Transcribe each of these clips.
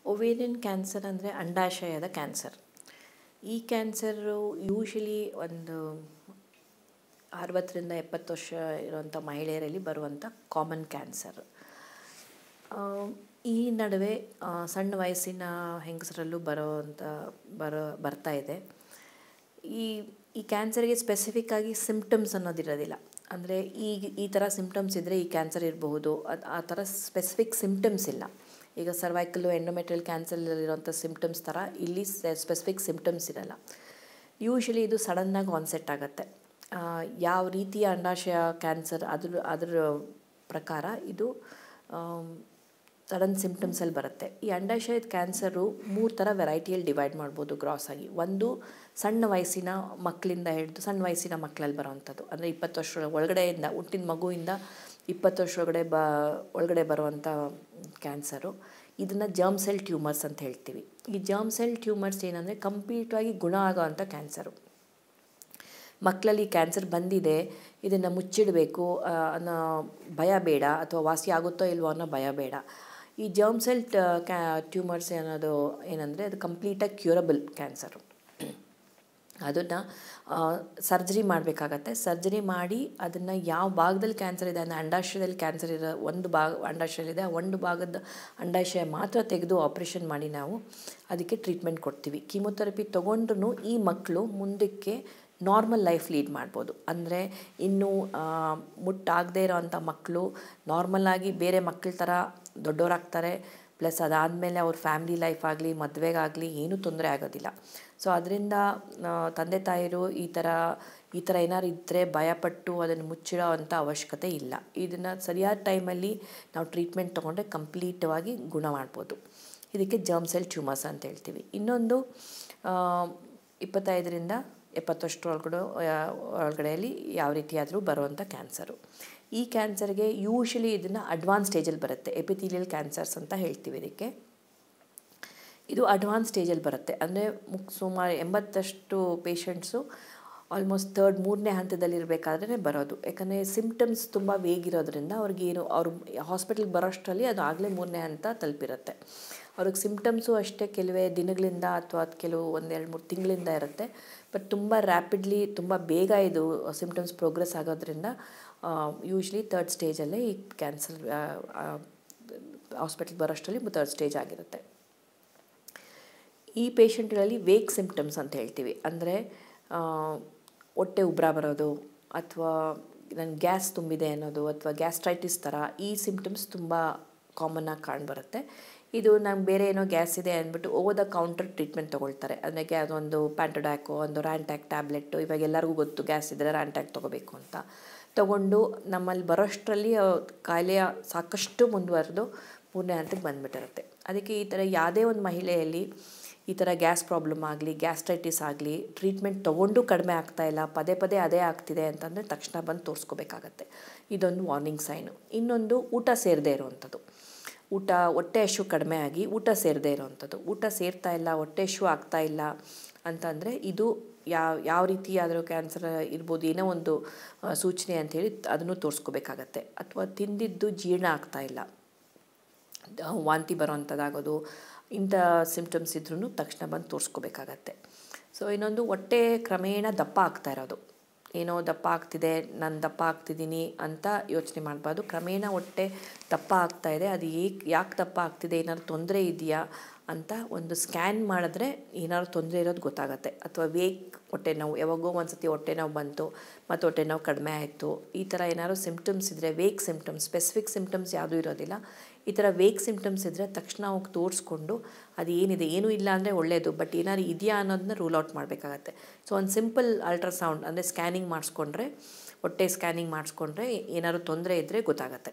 ovarian cancer ಅಂದರೆ ಅಂಡಾಶಯದ cancer ಈ ಕ್ಯಾನ್ಸರು ಯೂಶಲಿ ಒಂದು ಅರವತ್ತರಿಂದ ಎಪ್ಪತ್ತು ವರ್ಷ ಇರುವಂಥ ಮಹಿಳೆಯರಲ್ಲಿ ಬರುವಂಥ ಕಾಮನ್ ಕ್ಯಾನ್ಸರ್ ಈ ನಡುವೆ ಸಣ್ಣ ವಯಸ್ಸಿನ ಹೆಂಗಸರಲ್ಲೂ ಬರೋವಂಥ ಬರೋ ಬರ್ತಾ ಇದೆ ಈ ಈ ಕ್ಯಾನ್ಸರ್ಗೆ ಸ್ಪೆಸಿಫಿಕ್ ಆಗಿ ಸಿಮ್ಟಮ್ಸ್ ಅನ್ನೋದಿರೋದಿಲ್ಲ ಅಂದರೆ ಈಗ ಈ ಥರ ಸಿಮ್ಟಮ್ಸ್ ಇದ್ದರೆ ಈ ಕ್ಯಾನ್ಸರ್ ಇರಬಹುದು ಅದು ಆ ಥರ ಸ್ಪೆಸಿಫಿಕ್ ಸಿಮ್ಟಮ್ಸ್ ಇಲ್ಲ ಈಗ ಸರ್ವೈಕಲ್ಲು ಎಂಡೋಮೆಟ್ರಿಯಲ್ ಕ್ಯಾನ್ಸರಲ್ಲಿರುವಂಥ ಸಿಮ್ಟಮ್ಸ್ ಥರ ಇಲ್ಲಿ ಸ್ಪೆಸಿಫಿಕ್ ಸಿಮ್ಟಮ್ಸ್ ಇರಲ್ಲ ಯೂಶಲಿ ಇದು ಸಡನ್ನಾಗಿ ಆನ್ಸೆಟ್ ಆಗುತ್ತೆ ಯಾವ ರೀತಿಯ ಅಂಡಾಶಯ ಕ್ಯಾನ್ಸರ್ ಅದ್ರ ಅದರ ಪ್ರಕಾರ ಇದು ಸಡನ್ ಸಿಮ್ಟಮ್ಸಲ್ಲಿ ಬರುತ್ತೆ ಈ ಅಂಡಾಶಯದ ಕ್ಯಾನ್ಸರು ಮೂರು ಥರ ವೆರೈಟಿಯಲ್ಲಿ ಡಿವೈಡ್ ಮಾಡ್ಬೋದು ಗ್ರಾಸ್ ಆಗಿ ಒಂದು ಸಣ್ಣ ವಯಸ್ಸಿನ ಮಕ್ಕಳಿಂದ ಹಿಡಿದು ಸಣ್ಣ ವಯಸ್ಸಿನ ಮಕ್ಕಳಲ್ಲಿ ಬರುವಂಥದ್ದು ಅಂದರೆ ಇಪ್ಪತ್ತು ವರ್ಷ ಒಳಗಡೆಯಿಂದ ಹುಟ್ಟಿದ ಮಗುವಿಂದ ಇಪ್ಪತ್ತು ವರ್ಷ ಒಳಗಡೆ ಬ ಒಳಗಡೆ ಬರುವಂಥ ಕ್ಯಾನ್ಸರು ಇದನ್ನು ಜರ್ಮ್ ಸೆಲ್ ಟ್ಯೂಮರ್ಸ್ ಅಂತ ಹೇಳ್ತೀವಿ ಈ ಜರ್ಮ್ ಸೆಲ್ ಟ್ಯೂಮರ್ಸ್ ಏನಂದರೆ ಕಂಪ್ಲೀಟಾಗಿ ಗುಣ ಆಗೋವಂಥ ಕ್ಯಾನ್ಸರು ಮಕ್ಕಳಲ್ಲಿ ಕ್ಯಾನ್ಸರ್ ಬಂದಿದೆ ಇದನ್ನು ಮುಚ್ಚಿಡಬೇಕು ಅನ್ನೋ ಭಯ ಬೇಡ ಅಥವಾ ವಾಸಿ ಆಗುತ್ತೋ ಇಲ್ವೋ ಅನ್ನೋ ಭಯ ಬೇಡ ಈ ಜರ್ಮ್ ಸೆಲ್ ಕ್ಯಾ ಟ್ಯೂಮರ್ಸ್ ಅನ್ನೋದು ಏನಂದರೆ ಅದು ಕಂಪ್ಲೀಟಾಗಿ ಕ್ಯೂರಬಲ್ ಕ್ಯಾನ್ಸರು ಅದನ್ನು ಸರ್ಜರಿ ಮಾಡಬೇಕಾಗತ್ತೆ ಸರ್ಜರಿ ಮಾಡಿ ಅದನ್ನು ಯಾವ ಭಾಗದಲ್ಲಿ ಕ್ಯಾನ್ಸರ್ ಇದೆ ಅಂದರೆ ಅಂಡಾಶಯದಲ್ಲಿ ಕ್ಯಾನ್ಸರ್ ಇರೋ ಒಂದು ಭಾಗ ಅಂಡಾಶಯದಲ್ಲಿದೆ ಆ ಒಂದು ಭಾಗದ ಅಂಡಾಶಯ ಮಾತ್ರ ತೆಗೆದು ಆಪ್ರೇಷನ್ ಮಾಡಿ ನಾವು ಅದಕ್ಕೆ ಟ್ರೀಟ್ಮೆಂಟ್ ಕೊಡ್ತೀವಿ ಕೀಮೊಥೆರಪಿ ತೊಗೊಂಡ್ರೂ ಈ ಮಕ್ಕಳು ಮುಂದಕ್ಕೆ ನಾರ್ಮಲ್ ಲೈಫ್ ಲೀಡ್ ಮಾಡ್ಬೋದು ಅಂದರೆ ಇನ್ನೂ ಮುಟ್ಟಾಗದೇ ಇರೋವಂಥ ಮಕ್ಕಳು ನಾರ್ಮಲ್ಲಾಗಿ ಬೇರೆ ಮಕ್ಕಳ ಥರ ದೊಡ್ಡವರಾಗ್ತಾರೆ ಪ್ಲಸ್ ಅದಾದಮೇಲೆ ಅವ್ರ ಫ್ಯಾಮ್ಲಿ ಲೈಫ್ ಆಗಲಿ ಮದುವೆಗಾಗಲಿ ಏನೂ ತೊಂದರೆ ಆಗೋದಿಲ್ಲ ಸೊ ಅದರಿಂದ ತಂದೆ ತಾಯಿರು ಈ ಥರ ಈ ಥರ ಏನಾದ್ರು ಇದ್ದರೆ ಭಯಪಟ್ಟು ಅದನ್ನು ಮುಚ್ಚಿಡೋ ಅಂಥ ಅವಶ್ಯಕತೆ ಇಲ್ಲ ಇದನ್ನು ಸರಿಯಾದ ಟೈಮಲ್ಲಿ ನಾವು ಟ್ರೀಟ್ಮೆಂಟ್ ತೊಗೊಂಡ್ರೆ ಕಂಪ್ಲೀಟವಾಗಿ ಗುಣ ಮಾಡ್ಬೋದು ಇದಕ್ಕೆ ಜರ್ಮ್ ಸೆಲ್ ಟ್ಯೂಮರ್ಸ್ ಅಂತ ಹೇಳ್ತೀವಿ ಇನ್ನೊಂದು ಇಪ್ಪತ್ತೈದರಿಂದ ಎಪ್ಪತ್ತಷ್ಟು ಒಳಗಡೆ ಒಳಗಡೆಯಲ್ಲಿ ಯಾವ ರೀತಿಯಾದರೂ ಬರುವಂಥ ಕ್ಯಾನ್ಸರು ಈ ಕ್ಯಾನ್ಸರ್ಗೆ ಯೂಶಲಿ ಇದನ್ನು ಅಡ್ವಾನ್ಸ್ ಸ್ಟೇಜಲ್ಲಿ ಬರುತ್ತೆ ಎಪಿಥೀಲಿಯಲ್ ಕ್ಯಾನ್ಸರ್ಸ್ ಅಂತ ಹೇಳ್ತೀವಿ ಇದಕ್ಕೆ ಇದು ಅಡ್ವಾನ್ಸ್ ಸ್ಟೇಜಲ್ಲಿ ಬರುತ್ತೆ ಅಂದರೆ ಮುಕ್ ಸುಮಾರು ಎಂಬತ್ತಷ್ಟು ಪೇಷಂಟ್ಸು ಆಲ್ಮೋಸ್ಟ್ ತರ್ಡ್ ಮೂರನೇ ಹಂತದಲ್ಲಿರಬೇಕಾದ್ರೆ ಬರೋದು ಯಾಕಂದರೆ ಸಿಮ್ಟಮ್ಸ್ ತುಂಬ ವೇಗಿರೋದ್ರಿಂದ ಅವ್ರಿಗೇನು ಅವ್ರು ಹಾಸ್ಪಿಟ್ಲಿಗೆ ಬರೋಷ್ಟರಲ್ಲಿ ಅದು ಆಗಲೇ ಮೂರನೇ ಹಂತ ತಲುಪಿರುತ್ತೆ ಅವ್ರಿಗೆ ಸಿಮ್ಟಮ್ಸು ಅಷ್ಟೇ ಕೆಲವೇ ದಿನಗಳಿಂದ ಅಥವಾ ಕೆಲವು ಒಂದೆರಡು ಮೂರು ತಿಂಗಳಿಂದ ಇರುತ್ತೆ ಬಟ್ ತುಂಬ ರ್ಯಾಪಿಡ್ಲಿ ತುಂಬ ಬೇಗ ಇದು ಸಿಮ್ಟಮ್ಸ್ ಪ್ರೋಗ್ರೆಸ್ ಆಗೋದ್ರಿಂದ ಯೂಶ್ವಲಿ ತರ್ಡ್ ಸ್ಟೇಜಲ್ಲೇ ಈ ಕ್ಯಾನ್ಸರ್ ಹಾಸ್ಪಿಟ್ಲಿಗೆ ಬರೋಷ್ಟರಲ್ಲಿ ತರ್ಡ್ ಸ್ಟೇಜ್ ಆಗಿರುತ್ತೆ ಈ ಪೇಷಂಟ್ಗಳಲ್ಲಿ ವೇಕ್ ಸಿಮ್ಟಮ್ಸ್ ಅಂತ ಹೇಳ್ತೀವಿ ಅಂದರೆ ಹೊಟ್ಟೆ ಉಬ್ರ ಬರೋದು ಅಥವಾ ನನಗೆ ಗ್ಯಾಸ್ ತುಂಬಿದೆ ಅನ್ನೋದು ಅಥವಾ ಗ್ಯಾಸ್ಟ್ರೈಟಿಸ್ ಥರ ಈ ಸಿಮ್ಟಮ್ಸ್ ತುಂಬ ಕಾಮನ್ನಾಗಿ ಕಾಣ್ಬರುತ್ತೆ ಇದು ನಂಗೆ ಬೇರೆ ಏನೋ ಗ್ಯಾಸ್ ಇದೆ ಅಂದ್ಬಿಟ್ಟು ಓವರ್ ದ ಕೌಂಟರ್ ಟ್ರೀಟ್ಮೆಂಟ್ ತೊಗೊಳ್ತಾರೆ ಅಂದರೆ ಅದೊಂದು ಪ್ಯಾಂಟೋಡ್ಯಾಕು ಒಂದು ರ್ಯಾಂಟ್ಯಾಕ್ ಟ್ಯಾಬ್ಲೆಟ್ಟು ಇವಾಗ ಎಲ್ಲರಿಗೂ ಗೊತ್ತು ಗ್ಯಾಸ್ ಇದ್ದರೆ ರ್ಯಾಂಟ್ಯಾಕ್ ತೊಗೋಬೇಕು ಅಂತ ತೊಗೊಂಡು ನಮ್ಮಲ್ಲಿ ಬರೋಷ್ಟರಲ್ಲಿ ಕಾಯಿಲೆಯ ಸಾಕಷ್ಟು ಮುಂದುವರೆದು ಮೂರನೇ ಹಂತಕ್ಕೆ ಬಂದುಬಿಟ್ಟಿರುತ್ತೆ ಅದಕ್ಕೆ ಈ ಥರ ಯಾವುದೇ ಒಂದು ಮಹಿಳೆಯಲ್ಲಿ ಈ ಥರ ಗ್ಯಾಸ್ ಪ್ರಾಬ್ಲಮ್ ಆಗಲಿ ಗ್ಯಾಸ್ಟ್ರೈಟಿಸ್ ಆಗಲಿ ಟ್ರೀಟ್ಮೆಂಟ್ ತೊಗೊಂಡು ಕಡಿಮೆ ಆಗ್ತಾಯಿಲ್ಲ ಪದೇ ಪದೇ ಅದೇ ಆಗ್ತಿದೆ ಅಂತಂದರೆ ತಕ್ಷಣ ಬಂದು ತೋರಿಸ್ಕೋಬೇಕಾಗತ್ತೆ ಇದೊಂದು ವಾರ್ನಿಂಗ್ ಸೈನು ಇನ್ನೊಂದು ಊಟ ಸೇರದೇ ಇರುವಂಥದ್ದು ಊಟ ಹೊಟ್ಟೆ ಹಶು ಕಡಿಮೆ ಆಗಿ ಊಟ ಸೇರದೇ ಇರೋವಂಥದ್ದು ಊಟ ಸೇರ್ತಾ ಇಲ್ಲ ಹೊಟ್ಟೆ ಹಶು ಆಗ್ತಾ ಇಲ್ಲ ಅಂತಂದರೆ ಇದು ಯಾವ ಯಾವ ರೀತಿ ಆದರೂ ಕ್ಯಾನ್ಸರ್ ಇರ್ಬೋದು ಏನೋ ಒಂದು ಸೂಚನೆ ಅಂಥೇಳಿ ಅದನ್ನು ತೋರಿಸ್ಕೋಬೇಕಾಗತ್ತೆ ಅಥವಾ ತಿಂದಿದ್ದು ಜೀರ್ಣ ಆಗ್ತಾ ಇಲ್ಲ ವಾಂತಿ ಬರೋವಂಥದ್ದಾಗೋದು ಇಂಥ ಸಿಮ್ಟಮ್ಸ್ ಇದ್ರೂ ತಕ್ಷಣ ಬಂದು ತೋರಿಸ್ಕೋಬೇಕಾಗತ್ತೆ ಸೊ ಇನ್ನೊಂದು ಹೊಟ್ಟೆ ಕ್ರಮೇಣ ದಪ್ಪ ಆಗ್ತಾ ಇರೋದು ಏನೋ ದಪ್ಪ ಆಗ್ತಿದೆ ನಾನು ದಪ್ಪ ಆಗ್ತಿದ್ದೀನಿ ಅಂತ ಯೋಚನೆ ಮಾಡಬಾರ್ದು ಕ್ರಮೇಣ ಹೊಟ್ಟೆ ದಪ್ಪ ಆಗ್ತಾ ಇದೆ ಅದು ಏಕೆ ಯಾಕೆ ದಪ್ಪ ಆಗ್ತಿದೆ ಏನಾದ್ರು ತೊಂದರೆ ಇದೆಯಾ ಅಂತ ಒಂದು ಸ್ಕ್ಯಾನ್ ಮಾಡಿದ್ರೆ ಏನಾದ್ರು ತೊಂದರೆ ಇರೋದು ಗೊತ್ತಾಗುತ್ತೆ ಅಥವಾ ವೇಕ್ ಹೊಟ್ಟೆ ನೋವು ಯಾವಾಗೋ ಒಂದು ಸತಿ ಹೊಟ್ಟೆ ನೋವು ಬಂತು ಮತ್ತು ಹೊಟ್ಟೆ ನೋವು ಕಡಿಮೆ ಆಯಿತು ಈ ಥರ ಏನಾದ್ರು ಸಿಮ್ಟಮ್ಸ್ ಇದ್ದರೆ ವೇಕ್ ಸಿಮ್ಟಮ್ಸ್ ಸ್ಪೆಸಿಫಿಕ್ ಸಿಮ್ಟಮ್ಸ್ ಯಾವುದೂ ಇರೋದಿಲ್ಲ ಈ ಥರ ವೇಕ್ ಸಿಮ್ಟಮ್ಸ್ ಇದ್ದರೆ ತಕ್ಷಣ ಹೋಗಿ ತೋರಿಸ್ಕೊಂಡು ಅದು ಏನಿದೆ ಏನೂ ಇಲ್ಲ ಅಂದರೆ ಒಳ್ಳೆಯದು ಬಟ್ ಏನಾದ್ರು ಇದೆಯಾ ಅನ್ನೋದನ್ನ ರೂಲ್ ಔಟ್ ಮಾಡಬೇಕಾಗತ್ತೆ ಸೊ ಒಂದು ಸಿಂಪಲ್ ಅಲ್ಟ್ರಾಸೌಂಡ್ ಅಂದರೆ ಸ್ಕ್ಯಾನಿಂಗ್ ಮಾಡಿಸ್ಕೊಂಡ್ರೆ ಹೊಟ್ಟೆ ಸ್ಕ್ಯಾನಿಂಗ್ ಮಾಡಿಸ್ಕೊಂಡ್ರೆ ಏನಾದ್ರು ತೊಂದರೆ ಇದ್ದರೆ ಗೊತ್ತಾಗತ್ತೆ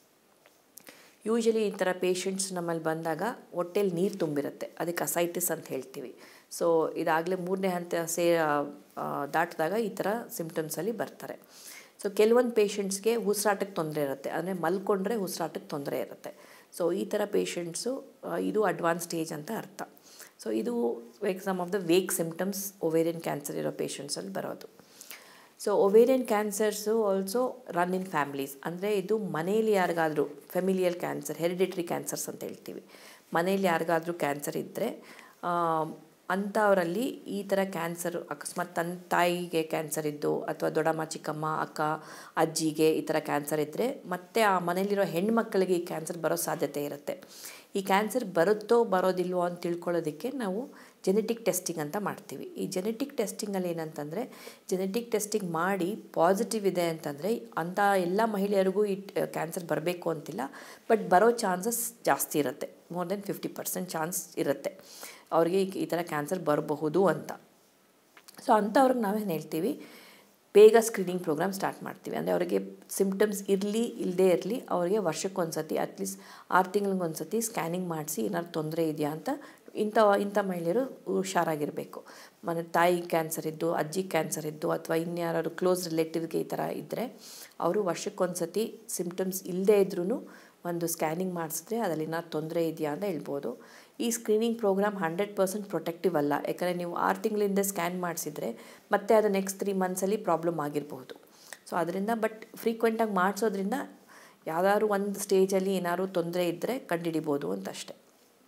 ಯೂಶಲಿ ಈ ಥರ ಪೇಷಂಟ್ಸ್ ನಮ್ಮಲ್ಲಿ ಬಂದಾಗ ಹೊಟ್ಟೆಲಿ ನೀರು ತುಂಬಿರುತ್ತೆ ಅದಕ್ಕೆ ಅಸೈಟಿಸ್ ಅಂತ ಹೇಳ್ತೀವಿ ಸೊ ಇದಾಗಲೇ ಮೂರನೇ ಹಂತ ಸೇ ದಾಟಿದಾಗ ಈ ಥರ ಸಿಮ್ಟಮ್ಸಲ್ಲಿ ಬರ್ತಾರೆ ಸೊ ಕೆಲವೊಂದು ಪೇಷಂಟ್ಸ್ಗೆ ಉಸಿರಾಟಕ್ಕೆ ತೊಂದರೆ ಇರುತ್ತೆ ಅಂದರೆ ಮಲ್ಕೊಂಡ್ರೆ ಉಸಿರಾಟಕ್ಕೆ ತೊಂದರೆ ಇರುತ್ತೆ ಸೊ ಈ ಥರ ಪೇಷಂಟ್ಸು ಇದು ಅಡ್ವಾನ್ಸ್ ಸ್ಟೇಜ್ ಅಂತ ಅರ್ಥ ಸೊ ಇದು weak some of the weak symptoms ovarian cancer ಇರೋ ಪೇಷಂಟ್ಸಲ್ಲಿ ಬರೋದು so ovarian cancers also run in families ಅಂದರೆ ಇದು ಮನೆಯಲ್ಲಿ ಯಾರಿಗಾದರೂ ಫೆಮಿಲಿಯಲ್ ಕ್ಯಾನ್ಸರ್ ಹೆರಿಡಿಟ್ರಿ ಕ್ಯಾನ್ಸರ್ಸ್ ಅಂತ ಹೇಳ್ತೀವಿ ಮನೇಲಿ ಯಾರಿಗಾದ್ರೂ ಕ್ಯಾನ್ಸರ್ ಇದ್ದರೆ ಅಂಥವರಲ್ಲಿ ಈ ಥರ ಕ್ಯಾನ್ಸರು ಅಕಸ್ಮಾತ್ ತನ್ನ ತಾಯಿಗೆ ಕ್ಯಾನ್ಸರ್ ಇದ್ದು ಅಥವಾ ದೊಡ್ಡಮ್ಮ ಚಿಕ್ಕಮ್ಮ ಅಕ್ಕ ಅಜ್ಜಿಗೆ ಈ ಥರ ಕ್ಯಾನ್ಸರ್ ಇದ್ದರೆ ಮತ್ತೆ ಆ ಮನೇಲಿರೋ ಹೆಣ್ಮಕ್ಳಿಗೆ ಈ ಕ್ಯಾನ್ಸರ್ ಬರೋ ಸಾಧ್ಯತೆ ಇರುತ್ತೆ ಈ ಕ್ಯಾನ್ಸರ್ ಬರುತ್ತೋ ಬರೋದಿಲ್ವೋ ಅಂತ ತಿಳ್ಕೊಳ್ಳೋದಕ್ಕೆ ನಾವು ಜೆನೆಟಿಕ್ ಟೆಸ್ಟಿಂಗ್ ಅಂತ ಮಾಡ್ತೀವಿ ಈ ಜೆನೆಟಿಕ್ ಟೆಸ್ಟಿಂಗಲ್ಲಿ ಏನಂತಂದರೆ ಜೆನೆಟಿಕ್ ಟೆಸ್ಟಿಂಗ್ ಮಾಡಿ ಪಾಸಿಟಿವ್ ಇದೆ ಅಂತಂದರೆ ಅಂಥ ಎಲ್ಲ ಮಹಿಳೆಯರಿಗೂ ಈ ಕ್ಯಾನ್ಸರ್ ಬರಬೇಕು ಅಂತಿಲ್ಲ ಬಟ್ ಬರೋ ಚಾನ್ಸಸ್ ಜಾಸ್ತಿ ಇರುತ್ತೆ more than fifty percent chance ಇರುತ್ತೆ ಅವ್ರಿಗೆ ಈ ಥರ ಕ್ಯಾನ್ಸರ್ ಬರಬಹುದು ಅಂತ ಸೊ ಅಂಥವ್ರಿಗೆ ನಾವೇನು ಹೇಳ್ತೀವಿ ಬೇಗ ಸ್ಕ್ರೀನಿಂಗ್ ಪ್ರೋಗ್ರಾಮ್ ಸ್ಟಾರ್ಟ್ ಮಾಡ್ತೀವಿ ಅಂದರೆ ಅವರಿಗೆ ಸಿಮ್ಟಮ್ಸ್ ಇರಲಿ ಇಲ್ಲದೇ ಇರಲಿ ಅವರಿಗೆ ವರ್ಷಕ್ಕೊಂದು ಸತಿ ಅಟ್ಲೀಸ್ಟ್ ಆರು ತಿಂಗಳಿಗೊಂದು ಸತಿ ಸ್ಕ್ಯಾನಿಂಗ್ ಮಾಡಿಸಿ ಏನಾದ್ರು ತೊಂದರೆ ಇದೆಯಾ ಅಂತ ಇಂಥ ಇಂಥ ಮಹಿಳೆಯರು ಹುಷಾರಾಗಿರಬೇಕು ಮನೆ ತಾಯಿ ಕ್ಯಾನ್ಸರ್ ಇದ್ದು ಅಜ್ಜಿ ಕ್ಯಾನ್ಸರ್ ಇದ್ದು ಅಥವಾ ಇನ್ಯಾರು ಕ್ಲೋಸ್ ರಿಲೇಟಿವ್ಗೆ ಈ ಥರ ಇದ್ದರೆ ಅವರು ವರ್ಷಕ್ಕೊಂದು ಸತಿ ಸಿಮ್ಟಮ್ಸ್ ಇಲ್ಲದೇ ಇದ್ರೂ ಒಂದು ಸ್ಕ್ಯಾನಿಂಗ್ ಮಾಡಿಸಿದ್ರೆ ಅದರಲ್ಲಿ ಏನಾದ್ರು ತೊಂದರೆ ಇದೆಯಾ ಅಂತ ಹೇಳ್ಬೋದು ಈ screening program hundred percent protective ಅಲ್ಲ ಯಾಕಂದರೆ ನೀವು ಆರು ತಿಂಗಳಿಂದ ಸ್ಕ್ಯಾನ್ ಮಾಡಿಸಿದ್ರೆ ಮತ್ತೆ ಅದು ನೆಕ್ಸ್ಟ್ ತ್ರೀ ಮಂತ್ಸಲ್ಲಿ ಪ್ರಾಬ್ಲಮ್ ಆಗಿರಬಹುದು ಸೊ ಅದರಿಂದ ಬಟ್ ಫ್ರೀಕ್ವೆಂಟಾಗಿ ಮಾಡಿಸೋದ್ರಿಂದ ಯಾವ್ದಾದ್ರು ಒಂದು ಸ್ಟೇಜಲ್ಲಿ ಏನಾದ್ರು ತೊಂದರೆ ಇದ್ದರೆ ಕಂಡುಹಿಡಿಬೋದು ಅಂತ ಅಷ್ಟೆ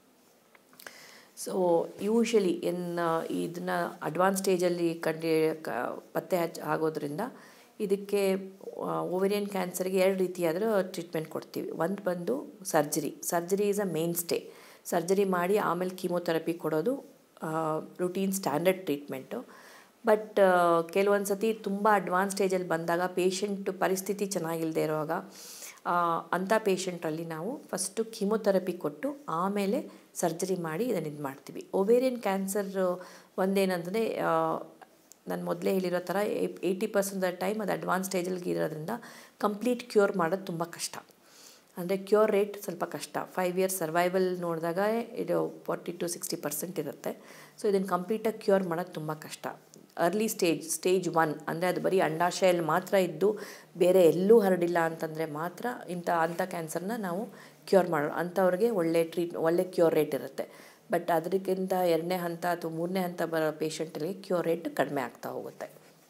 ಸೊ ಯೂಶಲಿ ಎನ್ನ ಇದನ್ನು ಅಡ್ವಾನ್ಸ್ ಸ್ಟೇಜಲ್ಲಿ ಕಂಡು ಕ ಪತ್ತೆ ಹಚ್ಚ ಆಗೋದ್ರಿಂದ ಇದಕ್ಕೆ ಓವೇರಿಯನ್ ಕ್ಯಾನ್ಸರ್ಗೆ ಎರಡು ರೀತಿಯಾದರೂ ಟ್ರೀಟ್ಮೆಂಟ್ ಕೊಡ್ತೀವಿ ಒಂದು ಬಂದು surgery surgery is a mainstay surgery ಮಾಡಿ ಆಮೇಲೆ ಕೀಮೊಥೆರಪಿ ಕೊಡೋದು ರುಟೀನ್ ಸ್ಟ್ಯಾಂಡರ್ಡ್ ಟ್ರೀಟ್ಮೆಂಟು ಬಟ್ ಕೆಲವೊಂದು ಸತಿ ತುಂಬ ಅಡ್ವಾನ್ಸ್ ಸ್ಟೇಜಲ್ಲಿ ಬಂದಾಗ ಪೇಷಂಟ್ ಪರಿಸ್ಥಿತಿ ಚೆನ್ನಾಗಿಲ್ಲದೆ ಇರುವಾಗ ಅಂಥ ಪೇಷಂಟಲ್ಲಿ ನಾವು ಫಸ್ಟು ಕೀಮೊಥೆರಪಿ ಕೊಟ್ಟು ಆಮೇಲೆ ಸರ್ಜರಿ ಮಾಡಿ ಇದನ್ನು ಇದು ಮಾಡ್ತೀವಿ ಒವೇರಿಯನ್ ಕ್ಯಾನ್ಸರ್ ಒಂದೇನಂದರೆ ನಾನು ಮೊದಲೇ ಹೇಳಿರೋ ಥರ ಏಯ್ಟಿ ಪರ್ಸೆಂಟ್ ದ ಟೈಮ್ ಅದು ಅಡ್ವಾನ್ಸ್ ಸ್ಟೇಜಲ್ಲಿ ಇರೋದ್ರಿಂದ ಕಂಪ್ಲೀಟ್ ಕ್ಯೂರ್ ಮಾಡೋದು ತುಂಬ ಕಷ್ಟ ಅಂದರೆ ಕ್ಯೂರ್ ರೇಟ್ ಸ್ವಲ್ಪ ಕಷ್ಟ ಫೈವ್ ಇಯರ್ಸ್ ಸರ್ವೈವಲ್ ನೋಡಿದಾಗ ಇದು ಫಾರ್ಟಿ ಟು ಸಿಕ್ಸ್ಟಿ ಪರ್ಸೆಂಟ್ ಇರುತ್ತೆ ಸೊ ಇದನ್ನು ಕಂಪ್ಲೀಟಾಗಿ ಕ್ಯೂರ್ ಮಾಡೋದು ತುಂಬ ಕಷ್ಟ ಅರ್ಲಿ ಸ್ಟೇಜ್ ಸ್ಟೇಜ್ ಒನ್ ಅಂದರೆ ಅದು ಬರೀ ಅಂಡಾಶಯಲ್ಲಿ ಮಾತ್ರ ಇದ್ದು ಬೇರೆ ಎಲ್ಲೂ ಹರಡಿಲ್ಲ ಅಂತಂದರೆ ಮಾತ್ರ ಇಂಥ ಅಂಥ ಕ್ಯಾನ್ಸರ್ನ ನಾವು ಕ್ಯೂರ್ ಮಾಡೋ ಅಂಥವ್ರಿಗೆ ಒಳ್ಳೆ ಟ್ರೀಟ್ ಒಳ್ಳೆ ಕ್ಯೂರ್ ರೇಟ್ ಇರುತ್ತೆ ಬಟ್ ಅದಕ್ಕಿಂತ ಎರಡನೇ ಹಂತ ಅಥವಾ ಮೂರನೇ ಹಂತ ಬರೋ ಪೇಷಂಟ್ಗಳಿಗೆ ಕ್ಯೂರ್ ರೇಟ್ ಕಡಿಮೆ ಆಗ್ತಾ ಹೋಗುತ್ತೆ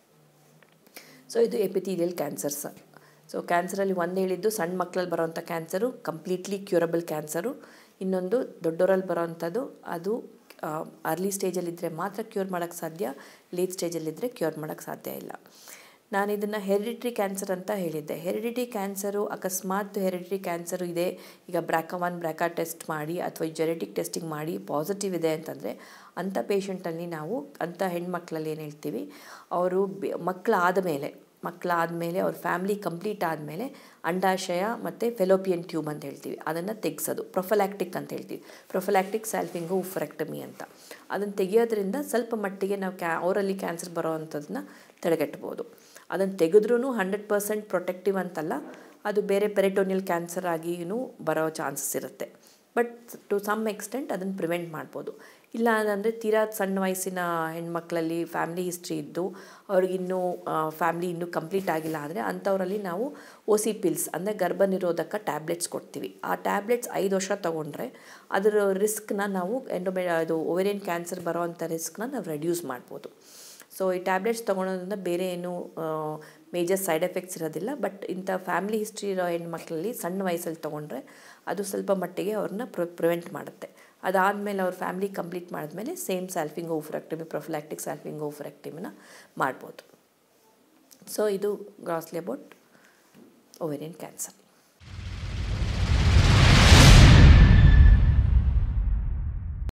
ಸೊ ಇದು ಎಪಿಥೀಲಿಯಲ್ ಕ್ಯಾನ್ಸರ್ಸ್ ಸೊ ಕ್ಯಾನ್ಸರಲ್ಲಿ ಒಂದು ಹೇಳಿದ್ದು ಸಣ್ಣ ಮಕ್ಕಳಲ್ಲಿ ಬರೋವಂಥ ಕ್ಯಾನ್ಸರು ಕಂಪ್ಲೀಟ್ಲಿ ಕ್ಯೂರಬಲ್ ಕ್ಯಾನ್ಸರು ಇನ್ನೊಂದು ದೊಡ್ಡೋರಲ್ಲಿ ಬರೋವಂಥದ್ದು ಅದು ಅರ್ಲಿ ಸ್ಟೇಜಲ್ಲಿದ್ದರೆ ಮಾತ್ರ ಕ್ಯೂರ್ ಮಾಡೋಕ್ಕೆ ಸಾಧ್ಯ ಲೇಟ್ ಸ್ಟೇಜಲ್ಲಿದ್ದರೆ ಕ್ಯೂರ್ ಮಾಡೋಕ್ಕೆ ಸಾಧ್ಯ ಇಲ್ಲ ನಾನು ಇದನ್ನು ಹೆರಿಡಿಟ್ರಿ ಕ್ಯಾನ್ಸರ್ ಅಂತ ಹೇಳಿದ್ದೆ ಹೆರಿಡಿಟ್ರಿ ಕ್ಯಾನ್ಸರು ಅಕಸ್ಮಾತ್ ಹೆರಿಡಿಟ್ರಿ ಕ್ಯಾನ್ಸರು ಇದೆ ಈಗ ಬ್ರ್ಯಾಕ ಒನ್ ಬ್ರ್ಯಾಕ ಟೆಸ್ಟ್ ಮಾಡಿ ಅಥವಾ ಜೆನೆಟಿಕ್ ಟೆಸ್ಟಿಂಗ್ ಮಾಡಿ ಪಾಸಿಟಿವ್ ಇದೆ ಅಂತಂದರೆ ಅಂಥ ಪೇಷಂಟಲ್ಲಿ ನಾವು ಅಂಥ ಹೆಣ್ಮಕ್ಳಲ್ಲಿ ಏನು ಹೇಳ್ತೀವಿ ಅವರು ಮಕ್ಕಳಾದ ಮೇಲೆ ಮಕ್ಕಳಾದಮೇಲೆ ಅವ್ರ ಫ್ಯಾಮ್ಲಿ ಕಂಪ್ಲೀಟ್ ಆದಮೇಲೆ ಅಂಡಾಶಯ ಮತ್ತು ಫೆಲೋಪಿಯನ್ ಟ್ಯೂಬ್ ಅಂತ ಹೇಳ್ತೀವಿ ಅದನ್ನು ತೆಗೆಸೋದು ಪ್ರೊಫಲಾಕ್ಟಿಕ್ ಅಂತ ಹೇಳ್ತೀವಿ ಪ್ರೊಫಲಾಕ್ಟಿಕ್ ಸ್ಯಾಲ್ಫಿಂಗು ಉಫ್ರೆಕ್ಟಮಿ ಅಂತ ಅದನ್ನು ತೆಗೆಯೋದ್ರಿಂದ ಸ್ವಲ್ಪ ಮಟ್ಟಿಗೆ ನಾವು ಕ್ಯಾ ಅವರಲ್ಲಿ ಕ್ಯಾನ್ಸರ್ ಬರೋ ಅಂಥದ್ದನ್ನ ತಡೆಗಟ್ಬೋದು ಅದನ್ನು ತೆಗೆದ್ರೂ ಹಂಡ್ರೆಡ್ ಪರ್ಸೆಂಟ್ ಪ್ರೊಟೆಕ್ಟಿವ್ ಅಂತಲ್ಲ ಅದು ಬೇರೆ ಪೆರಿಟೋನಿಯಲ್ ಕ್ಯಾನ್ಸರ್ ಆಗಿಯೂ ಬರೋ ಚಾನ್ಸಸ್ ಇರುತ್ತೆ ಬಟ್ ಟು ಸಮ್ ಎಕ್ಸ್ಟೆಂಟ್ ಅದನ್ನು ಪ್ರಿವೆಂಟ್ ಮಾಡ್ಬೋದು ಇಲ್ಲ ಅಂದರೆ ತೀರಾ ಸಣ್ಣ ವಯಸ್ಸಿನ ಹೆಣ್ಮಕ್ಳಲ್ಲಿ ಫ್ಯಾಮ್ಲಿ ಹಿಸ್ಟ್ರಿ ಇದ್ದು ಅವ್ರಿಗಿನ್ನೂ ಫ್ಯಾಮ್ಲಿ ಇನ್ನೂ ಕಂಪ್ಲೀಟ್ ಆಗಿಲ್ಲ ಅಂದರೆ ಅಂಥವರಲ್ಲಿ ನಾವು ಓ ಸಿ ಪಿಲ್ಸ್ ಅಂದರೆ ಗರ್ಭ ನಿರೋಧಕ ಟ್ಯಾಬ್ಲೆಟ್ಸ್ ಕೊಡ್ತೀವಿ ಆ ಟ್ಯಾಬ್ಲೆಟ್ಸ್ ಐದು ವರ್ಷ ತೊಗೊಂಡ್ರೆ ಅದರ ರಿಸ್ಕ್ನ ನಾವು ಎಂಡೋಮೆ ಅದು ಓವೇರಿಯನ್ ಕ್ಯಾನ್ಸರ್ ಬರೋ ಅಂಥ ರಿಸ್ಕ್ನ ನಾವು ರೆಡ್ಯೂಸ್ ಮಾಡ್ಬೋದು ಸೊ ಈ ಟ್ಯಾಬ್ಲೆಟ್ಸ್ ತೊಗೊಳೋದ್ರಿಂದ ಬೇರೆ ಏನು ಮೇಜರ್ ಸೈಡ್ ಎಫೆಕ್ಟ್ಸ್ ಇರೋದಿಲ್ಲ ಬಟ್ ಇಂಥ ಫ್ಯಾಮ್ಲಿ ಹಿಸ್ಟ್ರಿ ಇರೋ ಹೆಣ್ಮಕ್ಳಲ್ಲಿ ಸಣ್ಣ ವಯಸ್ಸಲ್ಲಿ ತೊಗೊಂಡ್ರೆ ಅದು ಸ್ವಲ್ಪ ಮಟ್ಟಿಗೆ ಅವ್ರನ್ನ ಪ್ರ ಪ್ರಿವೆಂಟ್ ಮಾಡುತ್ತೆ ಅದಾದಮೇಲೆ ಅವ್ರ ಫ್ಯಾಮ್ಲಿ ಕಂಪ್ಲೀಟ್ ಮಾಡಿದ್ಮೇಲೆ same salpingo oophorectomy prophylactic salpingo ಓಫ್ರೆಕ್ಟಿಮಿನ ಮಾಡ್ಬೋದು ಸೊ ಇದು ಗ್ರಾಸ್ಲಿ ಅಬೌಟ್ ಓವೇರಿಯನ್ ಕ್ಯಾನ್ಸರ್